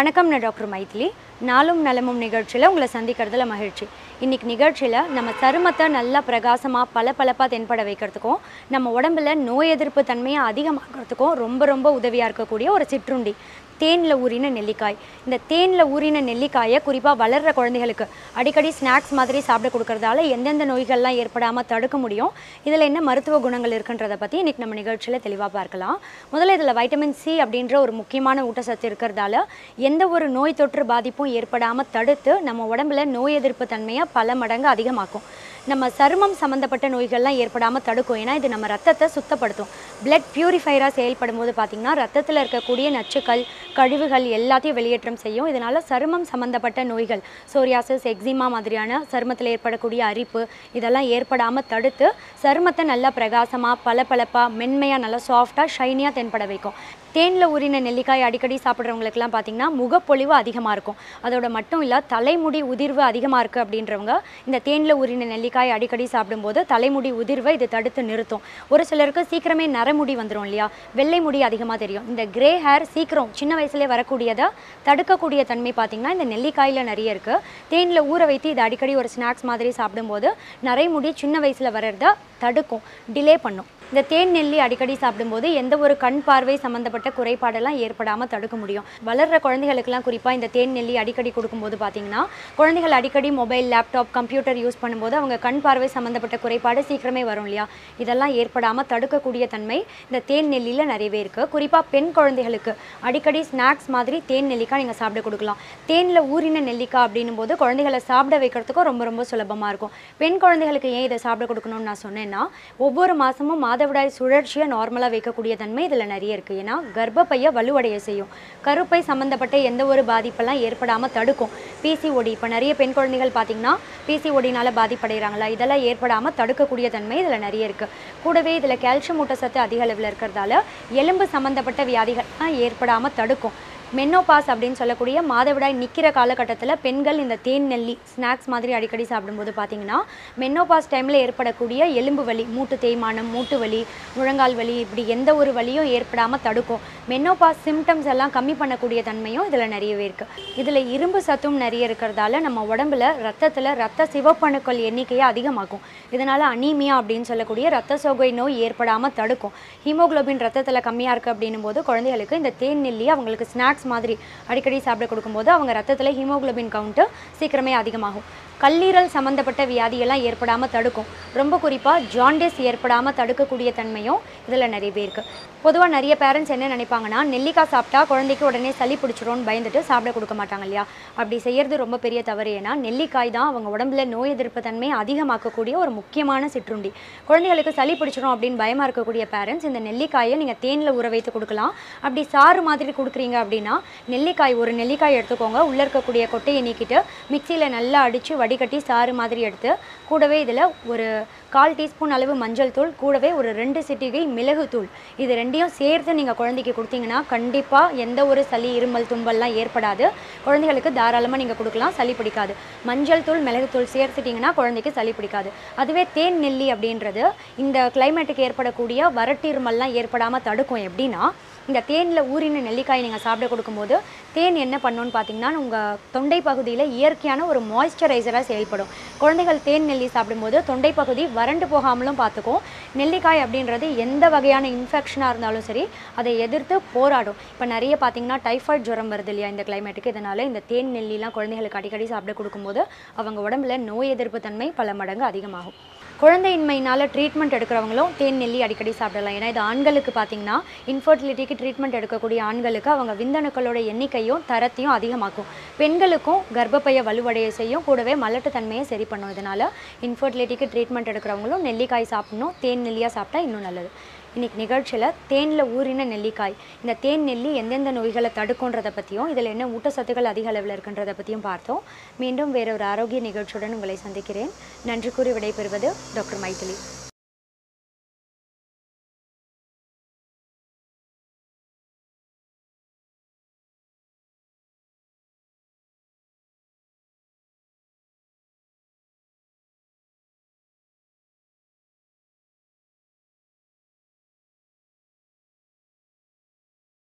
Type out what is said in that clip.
வணக்கம் நான் டாக்டர் மைதிலி நாளும் நலமும் நிகழ்ச்சியில் உங்களை சந்திக்கிறதுல மகிழ்ச்சி இன்னைக்கு நிகழ்ச்சியில் நம்ம சருமத்தை நல்லா பிரகாசமாக பளபளப்பா தென்பட வைக்கிறதுக்கும் நம்ம உடம்புல நோய் எதிர்ப்பு தன்மையை அதிகமாக்கிறதுக்கும் ரொம்ப ரொம்ப உதவியாக இருக்கக்கூடிய ஒரு சிற்றுண்டி தேனில் ஊறின நெல்லிக்காய் இந்த தேனில் ஊறின நெல்லிக்காயை குறிப்பாக வளர்கிற குழந்தைகளுக்கு அடிக்கடி ஸ்நாக்ஸ் மாதிரி சாப்பிட கொடுக்கறதால எந்தெந்த நோய்கள்லாம் ஏற்படாமல் தடுக்க முடியும் இதில் என்ன மருத்துவ குணங்கள் இருக்குன்றதை பற்றி இன்றைக்கி நம்ம நிகழ்ச்சியில் தெளிவாக பார்க்கலாம் முதல்ல இதில் வைட்டமின் சி அப்படின்ற ஒரு முக்கியமான ஊட்டச்சத்து இருக்கிறதால எந்த ஒரு நோய் தொற்று பாதிப்பும் ஏற்படாமல் தடுத்து நம்ம உடம்புல நோய் எதிர்ப்பு தன்மையை பல மடங்கு அதிகமாக்கும் நம்ம சருமம் சம்மந்தப்பட்ட நோய்கள்லாம் ஏற்படாமல் தடுக்கும் ஏன்னா இது நம்ம ரத்தத்தை சுத்தப்படுத்தும் பிளட் பியூரிஃபையராக செயல்படும் போது பார்த்திங்கன்னா ரத்தத்தில் இருக்கக்கூடிய நச்சுக்கள் கழிவுகள் எல்லாத்தையும் வெளியேற்றம் செய்யும் இதனால் சருமம் சம்மந்தப்பட்ட நோய்கள் சோரியாசிஸ் எக்ஸிமா மாதிரியான சருமத்தில் ஏற்படக்கூடிய அரிப்பு இதெல்லாம் ஏற்படாமல் தடுத்து சருமத்தை நல்லா பிரகாசமாக பளபளப்பாக மென்மையாக நல்லா சாஃப்டாக ஷைனியாக தென்பட வைக்கும் தேனில் ஊறின நெல்லிக்காய் அடிக்கடி சாப்பிட்றவங்களுக்குலாம் பார்த்தீங்கன்னா முகப்பொலிவு அதிகமாக இருக்கும் அதோட மட்டும் இல்லை தலைமுடி உதிர்வு அதிகமாக இருக்குது அப்படின்றவங்க இந்த தேனில் ஊறின நெல்லிக்காய் அடிக்கடி சாப்பிடும்போது தலைமுடி உதிர்வை இது தடுத்து நிறுத்தும் ஒரு சிலருக்கு சீக்கிரமே நரமுடி வந்துடும் இல்லையா வெள்ளை முடி அதிகமாக தெரியும் இந்த கிரே ஹேர் சீக்கிரம் சின்ன வயசுலேயே வரக்கூடியதை தடுக்கக்கூடிய தன்மை பார்த்திங்கன்னா இந்த நெல்லிக்காயில் நிறைய இருக்குது தேனில் ஊற வைத்து இதை அடிக்கடி ஒரு ஸ்நாக்ஸ் மாதிரி சாப்பிடும்போது நரைமுடி சின்ன வயசில் வர்றத தடுக்கும் டிலே பண்ணும் இந்த தேன் நெல்லி அடிக்கடி சாப்பிடும்போது எந்த ஒரு கண் பார்வை சம்மந்தப்பட்ட குறைபாடெல்லாம் ஏற்படாமல் தடுக்க முடியும் வளர்கிற குழந்தைகளுக்கெல்லாம் குறிப்பாக இந்த தேன் நெல்லி அடிக்கடி கொடுக்கும்போது பார்த்தீங்கன்னா குழந்தைகள் அடிக்கடி மொபைல் லேப்டாப் கம்ப்யூட்டர் யூஸ் பண்ணும்போது அவங்க கண் பார்வை சம்மந்தப்பட்ட குறைபாடு சீக்கிரமே வரும் இல்லையா இதெல்லாம் ஏற்படாமல் தடுக்கக்கூடிய தன்மை இந்த தேன் நெல்லியில் நிறையவே இருக்குது குறிப்பாக பெண் குழந்தைகளுக்கு அடிக்கடி ஸ்நாக்ஸ் மாதிரி தேன் நெல்லிக்காய் நீங்கள் சாப்பிட கொடுக்கலாம் தேனில் ஊறின நெல்லிக்காய் அப்படின்னும் போது குழந்தைகளை சாப்பிட வைக்கிறதுக்கும் ரொம்ப ரொம்ப சுலபமாக இருக்கும் பெண் குழந்தைகளுக்கு ஏன் இதை சாப்பிட கொடுக்கணும்னு நான் சொன்னேன்னா ஒவ்வொரு மாதமும் மாதவிடாய் சுழற்சியை நார்மலாக வைக்கக்கூடிய தன்மை இதில் நிறைய இருக்குது ஏன்னா கர்ப்பப்பையை வலுவடைய செய்யும் கருப்பை சம்மந்தப்பட்ட எந்த ஒரு பாதிப்பெல்லாம் ஏற்படாமல் தடுக்கும் பிசிஓடி இப்போ நிறைய பெண் குழந்தைகள் பார்த்தீங்கன்னா பிசிஓடினால பாதிப்படைகிறாங்களா இதெல்லாம் ஏற்படாமல் தடுக்கக்கூடிய தன்மை இதில் நிறைய இருக்குது கூடவே இதில் கால்சியம் ஊட்டச்சத்து அதிக அளவில் இருக்கிறதால எலும்பு சம்மந்தப்பட்ட வியாதிகள்லாம் ஏற்படாமல் தடுக்கும் மென்னோபாஸ் அப்படின்னு சொல்லக்கூடிய மாதவிடாய் நிற்கிற காலகட்டத்தில் பெண்கள் இந்த தேன் நெல்லி ஸ்நாக்ஸ் மாதிரி அடிக்கடி சாப்பிடும்போது பார்த்தீங்கன்னா மென்னோபாஸ் டைமில் ஏற்படக்கூடிய எலும்பு வலி மூட்டு தேய்மானம் மூட்டு வலி முழங்கால் வலி இப்படி எந்த ஒரு வலியும் ஏற்படாமல் தடுக்கும் மென்னோபாஸ் சிம்டம்ஸ் எல்லாம் கம்மி பண்ணக்கூடிய தன்மையும் இதில் நிறையவே இருக்குது இதில் இரும்பு சத்தும் நிறைய இருக்கிறதால நம்ம உடம்புல ரத்தத்தில் ரத்த சிவப்பணுக்கள் எண்ணிக்கையை அதிகமாக்கும் இதனால் அனீமியா அப்படின்னு சொல்லக்கூடிய ரத்த சோகை நோய் ஏற்படாமல் தடுக்கும் ஹீமோகுளோபின் ரத்தத்தில் கம்மியாக இருக்குது அப்படின்னும் போது குழந்தைகளுக்கு இந்த தேன் நெல்லி அவங்களுக்கு ஸ்நாக்ஸ் மாதிரி அடிக்கடி சாப்பிட கொடுக்கும்போது அவங்க ரத்தத்தில் ஹீமோகுளோபின் கவுண்ட்டு சீக்கிரமே அதிகமாகும் கல்லீரல் சம்மந்தப்பட்ட வியாதியெல்லாம் ஏற்படாமல் தடுக்கும் ரொம்ப குறிப்பாக ஜாண்டிஸ் ஏற்படாமல் தடுக்கக்கூடிய தன்மையும் இதில் நிறைய பேர் இருக்குது பொதுவாக நிறைய பேரண்ட்ஸ் என்ன நினைப்பாங்கன்னா நெல்லிக்காய் சாப்பிட்டா குழந்தைக்கு உடனே சளி பிடிச்சிரும்னு பயந்துட்டு சாப்பிட கொடுக்க மாட்டாங்க இல்லையா அப்படி செய்யறது ரொம்ப பெரிய தவறு ஏன்னா நெல்லிக்காய் தான் அவங்க உடம்புல நோய் எதிர்ப்பு தன்மையை அதிகமாக்கக்கூடிய ஒரு முக்கியமான சிற்றுண்டி குழந்தைகளுக்கு சளி பிடிச்சிரும் அப்படின்னு பயமாக இருக்கக்கூடிய பேரண்ட்ஸ் இந்த நெல்லிக்காயை நீங்கள் தேனில் ஊற வைத்து கொடுக்கலாம் அப்படி சாறு மாதிரி கொடுக்குறீங்க அப்படின்னா நெல்லிக்காய் ஒரு நெல்லிக்காய் எடுத்துக்கோங்க உள்ளே இருக்கக்கூடிய கொட்டையை நீக்கிட்டு மிக்சியில் நல்லா அடித்து வடிகட்டி சாறு மாதிரி எடுத்து கூடவே இதில் ஒரு கால் டீஸ்பூன் அளவு மஞ்சள் தூள் கூடவே ஒரு ரெண்டு சிட்டிகை மிளகு தூள் இது ரெண்டையும் சேர்த்து நீங்கள் குழந்தைக்கு கொடுத்தீங்கன்னா கண்டிப்பாக எந்த ஒரு சளி இருமல் தும்பல்லாம் ஏற்படாது குழந்தைகளுக்கு தாராளமாக நீங்கள் கொடுக்கலாம் சளி பிடிக்காது மஞ்சள் தூள் மிளகு தூள் சேர்த்துட்டிங்கன்னா குழந்தைக்கு சளி பிடிக்காது அதுவே தேன் நெல்லி அப்படின்றது இந்த கிளைமேட்டுக்கு ஏற்படக்கூடிய வறட்டு இருமல்லாம் ஏற்படாமல் தடுக்கும் எப்படின்னா இந்த தேனில் ஊறின நெல்லிக்காய் நீங்கள் சாப்பிட கொடுக்கும்போது தேன் என்ன பண்ணுன்னு பார்த்தீங்கன்னா உங்கள் தொண்டை பகுதியில் இயற்கையான ஒரு மாய்ஸ்சரைசராக செயல்படும் குழந்தைகள் தேன் நெல்லி சாப்பிடும்போது தொண்டை பகுதி வறண்டு போகாமலும் பார்த்துக்கும் நெல்லிக்காய் அப்படின்றது எந்த வகையான இன்ஃபெக்ஷனாக இருந்தாலும் சரி அதை எதிர்த்து போராடும் இப்போ நிறைய பார்த்தீங்கன்னா டைஃபாய்டு ஜுரம் வருது இல்லையா இந்த கிளைமேட்டுக்கு இதனால் இந்த தேன் நெல்லிலாம் குழந்தைகளுக்கு அடிக்கடி சாப்பிட கொடுக்கும்போது அவங்க உடம்புல நோய் எதிர்ப்பு தன்மை பல மடங்கு அதிகமாகும் குழந்தையின்மையினால் ட்ரீட்மெண்ட் எடுக்கிறவங்களும் தேன் நெல்லி அடிக்கடி சாப்பிடலாம் ஏன்னா இது ஆண்களுக்கு பார்த்தீங்கன்னா இன்ஃபர்டிலிட்டிக்கு ட்ரீட்மெண்ட் எடுக்கக்கூடிய ஆண்களுக்கு அவங்க விந்தணுக்களோட எண்ணிக்கையும் தரத்தையும் அதிகமாக்கும் பெண்களுக்கும் கர்ப்பப்பையை வலுவடைய செய்யும் கூடவே மலட்டுத்தன்மையை சரி பண்ணும் இதனால் இன்ஃபர்டிலிட்டிக்கு ட்ரீட்மெண்ட் எடுக்கிறவங்களும் நெல்லிக்காய் சாப்பிடணும் தேன் நெல்லியாக சாப்பிட்டா இன்னும் நல்லது இன்னைக்கு நிகழ்ச்சியில் தேனில் ஊறின நெல்லிக்காய் இந்த தேன் நெல்லி எந்தெந்த நோய்களை தடுக்குன்றதை பற்றியும் இதில் என்ன ஊட்டச்சத்துக்கள் அதிக அளவில் இருக்குன்றதை பற்றியும் பார்த்தோம் மீண்டும் வேற ஒரு ஆரோக்கிய நிகழ்ச்சியுடன் உங்களை சந்திக்கிறேன் நன்றி கூறி விடைபெறுவது டாக்டர் மைதிலி